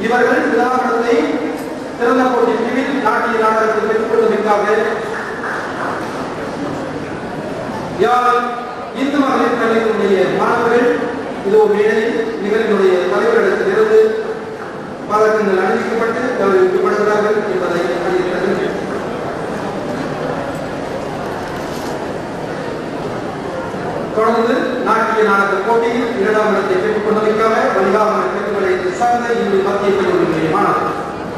இவர்கள் உதாரணத்தை திறந்த போட்டி பிரிவில் நாட்டிய நாடகத்தில் பெற்றுக் கொள்வதற்காக யார் இந்து மகளிர் கல்வியினுடைய மாணவர்கள் இதோ மேடையில் நிகழ்ச்சியுடைய தலைவரிடத்திலிருந்து பதக்கங்கள் அணிவிக்கப்பட்டு கௌரவிக்கப்படுகிறார்கள் என்பதை அறிவிக்கிறது தொடர்ந்து நாட்டிய நாடக போட்டியில் இரண்டாம் இடத்தை பெற்றுக் கொண்டமைக்காக வலிகாம கட்டுகளை சார்ந்த இன்று மத்திய கல்லூரியினுடைய மாணவர்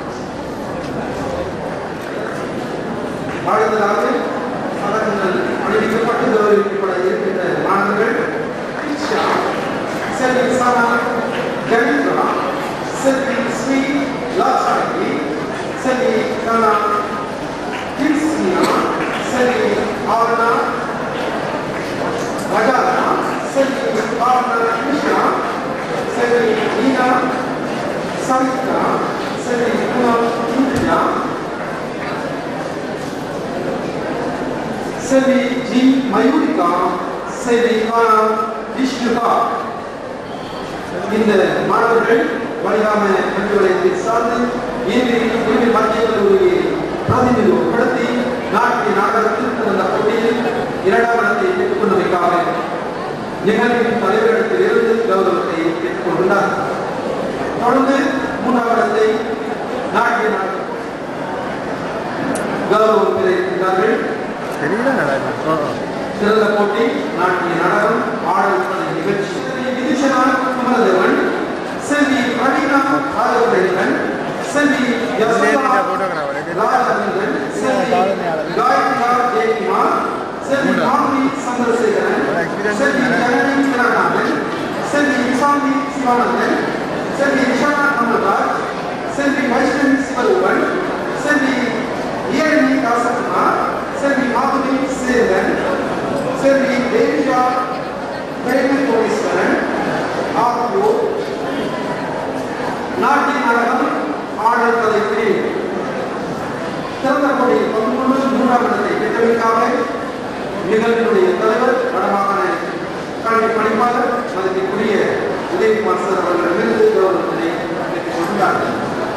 அடுத்ததாக பதக்கங்கள் அணிவிக்கப்பட்டு கௌரவிக்கப்பட இருக்கின்ற மாணவர்கள் இக்ஷா, செல்வி சானா கவித்ரா செல்வி ஸ்ரீ லாச்சாரி செல்வி கலா கிருஷ்ணியா செல்வி ஆவணா வஜாரா செல்வி ஆவணா கிருஷ்ணா செல்வி நீனா சரிதா செல்வி குணம் இந்தியா செல்வி ஜி மயூரிகா செல்வி கானா விஷ்ணுகா இந்த மாணவர்கள் வலிகாம கல்வி வலயத்தில் சார்ந்து இன்று இன்று மத்திய கல்லூரியை பிரதிநிதித்துவப்படுத்தி நாட்டிய நாடகத்தில் நடந்த போட்டியில் இரண்டாம் இடத்தை பெற்றுக் கொண்டமைக்காக நிகழ்வின் தலைவரிடத்தில் இருந்து கௌரவத்தை பெற்றுக் கொண்டுள்ளார் தொடர்ந்து மூன்றாம் இடத்தை நாட்டிய நாடகம் கௌரவம் பெற இருக்கின்றார்கள் தெரியல நடக்கும் ஆ ஆ சிறந்த போட்டி நாட்டிய நாடகம் ஆடல் கலை நிகழ்ச்சி விதிஷனா குமரதேவன் செல்வி பிரவீனா ராஜபுரேந்திரன் செல்வி யசோதா நேரடியா போட்டோகிராஃபர் இருக்கு. ராஜேந்திரன் செல்வி காயத்ரா ஜெயக்குமார் செல்வி மூணு. மாமி சந்திரசேகரன் ஒரு experience செல்வி நிறைய. ஜனனி கிரணானந்தன் செல்வி விசாந்தி சிவானந்தன் செல்வி விஷானா கமல்ராஜ் செல்வி வைஷ்ணவி சிவரூபன் செல்வி இயரணி தாசகுமார் செல்வி மாதுரி சேரன் செல்வி தேவிஷா பிரேம கோடீஸ்வரன் ஆகியோர் நாட்டிய நாடகம் ஆடல் கலை பிரிவு திறந்த போட்டியில் பங்கு கொண்டு மூன்றாம் இடத்தை பெற்றமைக்காக நிகழ்ச்சியுடைய தலைவர் வடமாகாண கல்வி பணிப்பாளர் மதிப்பிற்குரிய உதயகுமார் சார் அவர்களிடமிருந்து கௌரவத்தினை பெற்றுக் கொண்டுள்ளார்கள்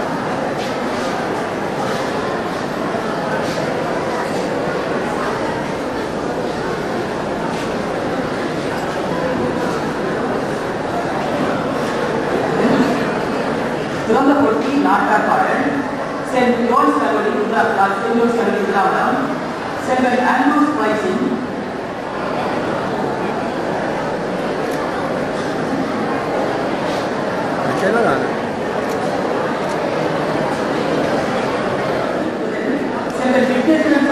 சிறந்த போட்டி நாட்டா பாடல் சென்ட் ஜோன்ஸ் கல்லூரி உத்தரா சென்ட் ஜோன்ஸ் கல்லூரி உத்தராவரம் சென்ட் ஆண்ட்ரூஸ் பிரைசிங் வைக்கல நான் சென்ட் விக்னேஸ்வரன்